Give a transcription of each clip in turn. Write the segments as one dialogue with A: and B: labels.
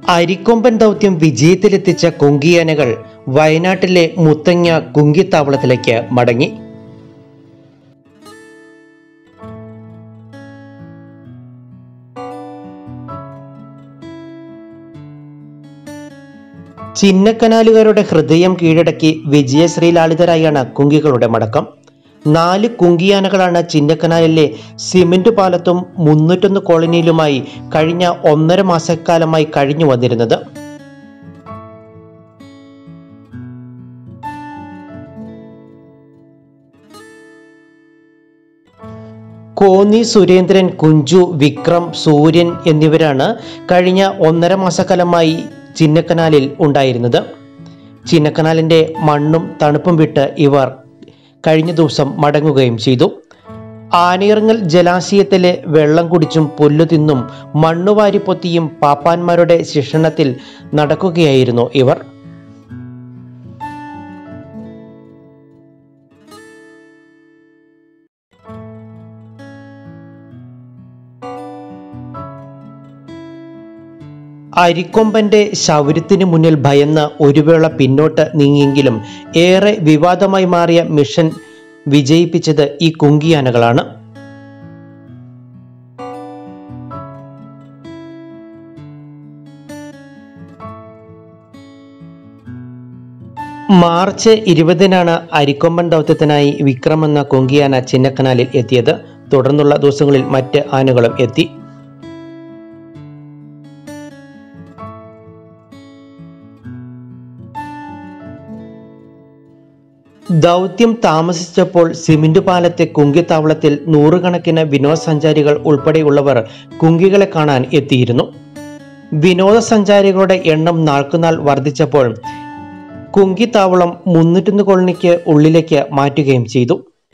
A: അരിക്കൊമ്പൻ ദൗത്യം വിജയത്തിലെത്തിച്ച കുങ്കിയാനകൾ വയനാട്ടിലെ മുത്തങ്ങ കുങ്കിത്താവളത്തിലേക്ക് മടങ്ങി ചിന്നക്കനാലുകാരുടെ ഹൃദയം കീഴടക്കി വിജയശ്രീലാളിതരായാണ് കുങ്കികളുടെ മടക്കം നാല് കുങ്കിയാനകളാണ് ചിന്നക്കനാലിലെ സിമന്റ് പാലത്തും മുന്നൂറ്റൊന്ന് കോളനിയിലുമായി കഴിഞ്ഞ ഒന്നര മാസക്കാലമായി കഴിഞ്ഞു വന്നിരുന്നത് കോന്നി സുരേന്ദ്രൻ കുഞ്ചു വിക്രം സൂര്യൻ എന്നിവരാണ് കഴിഞ്ഞ ഒന്നര മാസക്കാലമായി ചിന്നക്കനാലിൽ ഉണ്ടായിരുന്നത് ചിന്നക്കനാലിൻ്റെ മണ്ണും തണുപ്പും വിട്ട് ഇവർ കഴിഞ്ഞ ദിവസം മടങ്ങുകയും ചെയ്തു ആനയിറങ്ങൽ ജലാശയത്തിലെ വെള്ളം കുടിച്ചും പുല്ലു തിന്നും മണ്ണുവാരിപ്പൊത്തിയും പാപ്പാന്മാരുടെ ശിക്ഷണത്തിൽ നടക്കുകയായിരുന്നു ഇവർ അരിക്കൊമ്പന്റെ ശൗര്യത്തിന് മുന്നിൽ ഭയന്ന് ഒരു വേള പിന്നോട്ട് നീങ്ങിയെങ്കിലും ഏറെ വിവാദമായി മാറിയ മിഷൻ വിജയിപ്പിച്ചത് ഈ കുങ്കിയാനകളാണ് മാർച്ച് ഇരുപതിനാണ് അരിക്കൊമ്പൻ ദൗത്യത്തിനായി വിക്രം എന്ന കുങ്കിയാന ചിന്നക്കനാലിൽ എത്തിയത് തുടർന്നുള്ള ദിവസങ്ങളിൽ മറ്റ് ആനകളും എത്തി ദൗത്യം താമസിച്ചപ്പോൾ സിമന്റ് പാലത്തെ കുങ്കിത്താവളത്തിൽ നൂറുകണക്കിന് വിനോദസഞ്ചാരികൾ ഉൾപ്പെടെയുള്ളവർ കുങ്കികളെ കാണാൻ എത്തിയിരുന്നു വിനോദസഞ്ചാരികളുടെ എണ്ണം നാൾക്കുനാൾ വർദ്ധിച്ചപ്പോൾ കുങ്കിത്താവളം മുന്നൂറ്റൊന്ന് കോളനിക്ക് ഉള്ളിലേക്ക് മാറ്റുകയും ചെയ്തു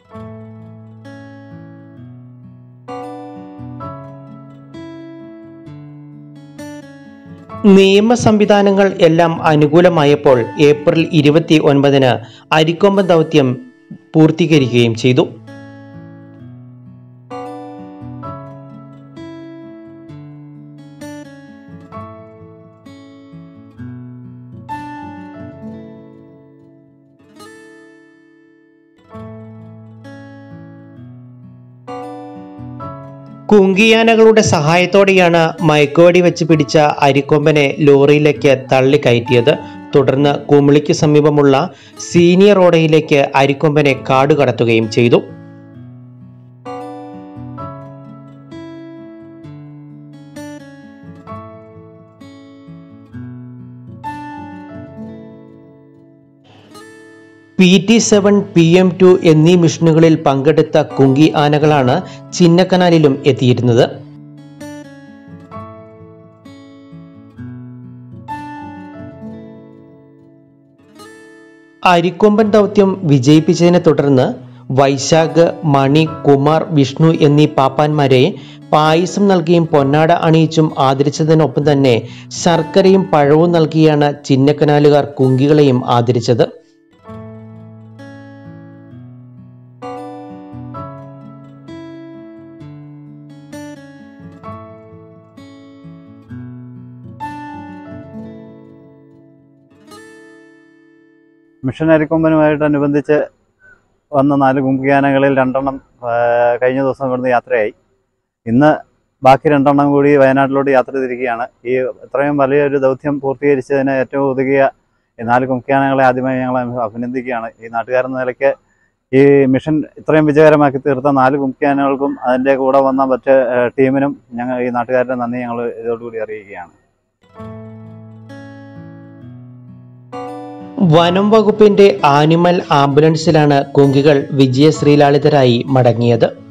A: നിയമ സംവിധാനങ്ങൾ എല്ലാം അനുകൂലമായപ്പോൾ ഏപ്രിൽ ഇരുപത്തി ഒൻപതിന് അരിക്കൊമ്പൻ ദൗത്യം പൂർത്തീകരിക്കുകയും ചെയ്തു കുങ്കിയാനകളുടെ സഹായത്തോടെയാണ് മയക്കുവടി വെച്ച് പിടിച്ച അരിക്കൊമ്പനെ ലോറിയിലേക്ക് തള്ളിക്കയറ്റിയത് തുടർന്ന് കുമിളിക്ക് സമീപമുള്ള സീനിയർ ഓടയിലേക്ക് അരിക്കൊമ്പനെ കാടുകടത്തുകയും ചെയ്തു P T seven P M two എന്നീ മിഷനുകളിൽ പങ്കെടുത്ത കുങ്കി ആനകളാണ് ചിന്നക്കനാലിലും എത്തിയിരുന്നത് അരിക്കൊമ്പൻ ദൗത്യം വിജയിപ്പിച്ചതിനെ തുടർന്ന് വൈശാഖ് മണി കുമാർ വിഷ്ണു എന്നീ പാപ്പാന്മാരെ പായസം നൽകിയും പൊന്നാട അണിയിച്ചും ആദരിച്ചതിനൊപ്പം തന്നെ ശർക്കരയും പഴവും നൽകിയാണ് ചിന്നക്കനാലുകാർ കുങ്കികളെയും ആദരിച്ചത്
B: മിഷനറി കൊമ്പനുമായിട്ടനുബന്ധിച്ച് വന്ന നാല് കുങ്കിയാനകളിൽ രണ്ടെണ്ണം ആ, കഴിഞ്ഞ ദിവസം ഇവിടുന്ന് യാത്രയായി ഇന്ന് ബാക്കി രണ്ടെണ്ണം കൂടി വയനാട്ടിലോട്ട് യാത്ര തിരിക്കുകയാണ് ഈ ഇത്രയും വലിയൊരു ദൗത്യം പൂർത്തീകരിച്ചതിന് ഏറ്റവും ഒതുങ്ങിയ ഈ നാല് കുങ്കിയാനകളെ ആദ്യമായി ഞങ്ങൾ അഭിനന്ദിക്കുകയാണ് ഈ നാട്ടുകാരെന്ന നിലയ്ക്ക് ഈ മിഷൻ ഇത്രയും വിജയകരമാക്കി തീർത്ത നാല് കുങ്കിയാനകൾക്കും അതിൻ്റെ കൂടെ വന്ന മറ്റ് ആ, ടീമിനും ഞങ്ങൾ ഈ നാട്ടുകാരുടെ നന്ദി ഞങ്ങൾ ഇതോടുകൂടി അറിയിക്കുകയാണ്
A: വനം വകുപ്പിന്റെ ആനിമൽ ആംബുലൻസിലാണ് കുങ്കികൾ വിജയശ്രീലാളിതരായി മടങ്ങിയത്